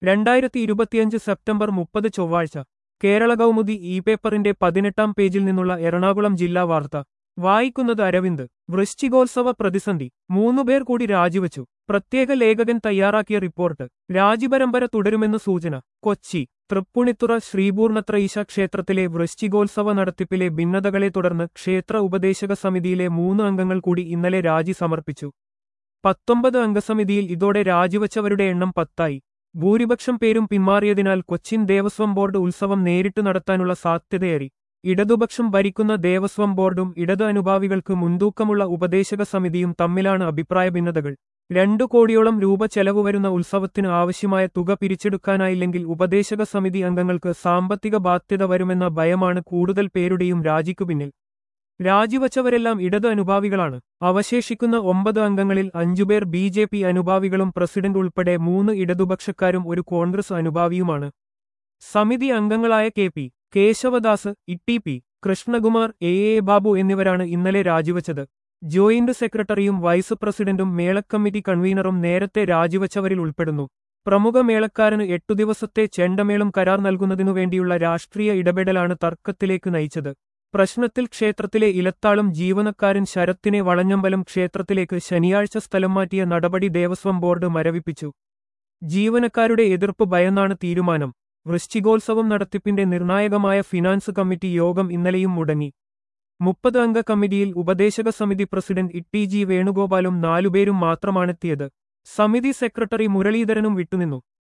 രണ്ടായിരത്തി ഇരുപത്തിയഞ്ച് സെപ്റ്റംബർ മുപ്പത് ചൊവ്വാഴ്ച കേരള കൗമുദി ഇ പേപ്പറിന്റെ പതിനെട്ടാം പേജിൽ നിന്നുള്ള എറണാകുളം ജില്ലാ വാർത്ത വായിക്കുന്നത് അരവിന്ദ് വൃശ്ചികോത്സവ പ്രതിസന്ധി മൂന്നുപേർ കൂടി രാജിവച്ചു പ്രത്യേക ലേഖകൻ തയ്യാറാക്കിയ റിപ്പോർട്ട് രാജിപരമ്പര തുടരുമെന്ന് സൂചന കൊച്ചി തൃപ്പുണിത്തുറ ശ്രീപൂർണത്രയീശ ക്ഷേത്രത്തിലെ വൃശ്ചികോത്സവ നടത്തിപ്പിലെ ഭിന്നതകളെ തുടർന്ന് ക്ഷേത്ര ഉപദേശക സമിതിയിലെ മൂന്ന് അംഗങ്ങൾ കൂടി ഇന്നലെ രാജി സമർപ്പിച്ചു പത്തൊമ്പത് അംഗസമിതിയിൽ ഇതോടെ രാജിവച്ചവരുടെ എണ്ണം പത്തായി ഭൂരിപക്ഷം പേരും പിന്മാറിയതിനാൽ കൊച്ചിൻ ദേവസ്വം ബോർഡ് ഉത്സവം നേരിട്ട് നടത്താനുള്ള സാധ്യതയേറി ഇടതുപക്ഷം ഭരിക്കുന്ന ദേവസ്വം ബോർഡും ഇടത് അനുഭാവികൾക്ക് മുൻതൂക്കമുള്ള ഉപദേശക സമിതിയും തമ്മിലാണ് അഭിപ്രായ ഭിന്നതകൾ രണ്ടു കോടിയോളം രൂപ ചെലവ് വരുന്ന ഉത്സവത്തിന് ആവശ്യമായ തുക പിരിച്ചെടുക്കാനായില്ലെങ്കിൽ ഉപദേശക സമിതി അംഗങ്ങൾക്ക് സാമ്പത്തിക ബാധ്യത വരുമെന്ന ഭയമാണ് കൂടുതൽ പേരുടെയും രാജിക്കു പിന്നിൽ രാജിവച്ചവരെല്ലാം ഇടത് അനുഭാവികളാണ് അവശേഷിക്കുന്ന ഒമ്പത് അംഗങ്ങളിൽ അഞ്ചുപേർ ബി ജെ പി അനുഭാവികളും പ്രസിഡന്റ് ഉൾപ്പെടെ മൂന്ന് ഇടതുപക്ഷക്കാരും ഒരു കോൺഗ്രസ് അനുഭാവിയുമാണ് സമിതി അംഗങ്ങളായ K P Keshavdas Itty P Krishnakumar A A Babu എന്നിവരാണ് ഇന്നലെ രാജിവച്ചത് ജോയിന്റ് സെക്രട്ടറിയും വൈസ് പ്രസിഡന്റും മേളക്കമ്മിറ്റി കൺവീനറും നേരത്തെ രാജിവച്ചവരിൽ ഉൾപ്പെടുന്നു പ്രമുഖ മേളക്കാരന് എട്ടു ദിവസത്തെ ചെണ്ടമേളം കരാർ നൽകുന്നതിനു വേണ്ടിയുള്ള രാഷ്ട്രീയ ഇടപെടലാണ് തർക്കത്തിലേക്ക് നയിച്ചത് പ്രശ്നത്തിൽ ക്ഷേത്രത്തിലെ ഇലത്താളും ജീവനക്കാരൻ ശരത്തിനെ വളഞ്ഞമ്പലം ക്ഷേത്രത്തിലേക്ക് ശനിയാഴ്ച സ്ഥലം മാറ്റിയ നടപടി ദേവസ്വം ബോർഡ് മരവിപ്പിച്ചു ജീവനക്കാരുടെ എതിർപ്പ് ഭയന്നാണ് തീരുമാനം വൃശ്ചികോത്സവം നടത്തിപ്പിന്റെ നിർണായകമായ ഫിനാൻസ് കമ്മിറ്റി യോഗം ഇന്നലെയും മുടങ്ങി മുപ്പത് അംഗ കമ്മിറ്റിയിൽ ഉപദേശക സമിതി പ്രസിഡന്റ് ഇട്ടി ജി വേണുഗോപാലും നാലുപേരും മാത്രമാണെത്തിയത് സമിതി സെക്രട്ടറി മുരളീധരനും വിട്ടുനിന്നു